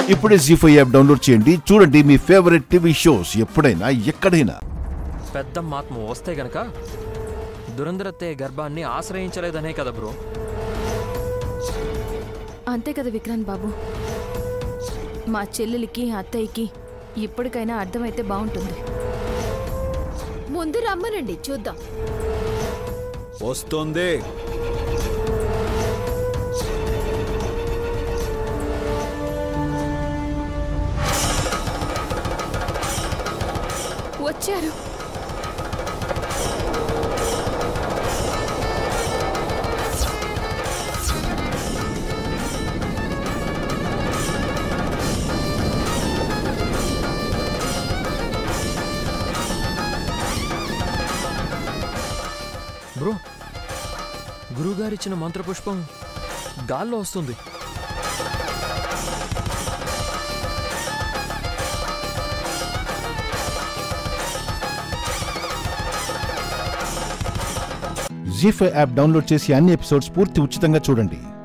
ఇప్పుడే G five app download చేయండి చూడండి మీ ఫేవరెట్ టీవీ షోస్ ఎప్పుడైనా ఎక్కడైనా పెద్ద మాత్మ వస్తే గనక దురంధరత్తే గర్భాన్ని ఆశ్రయించలేదనే కదా బ్రో అంతే కదా విక్రాంత్ బాబు మా చెల్లెలికి అత్తయ్యకి ఇప్పటికైనా అర్థమైతే బాగుంటుంది ముందు రమ్మనండి చూద్దాం వస్తుంది వచ్చారు బ్రో గురువుగారిచ్చిన మంత్రపుష్పం గాల్లో వస్తుంది జీ ఫైవ్ యాప్ డౌన్లోడ్ చేసి అన్ని ఎపిసోడ్స్ పూర్తి ఉచితంగా చూడండి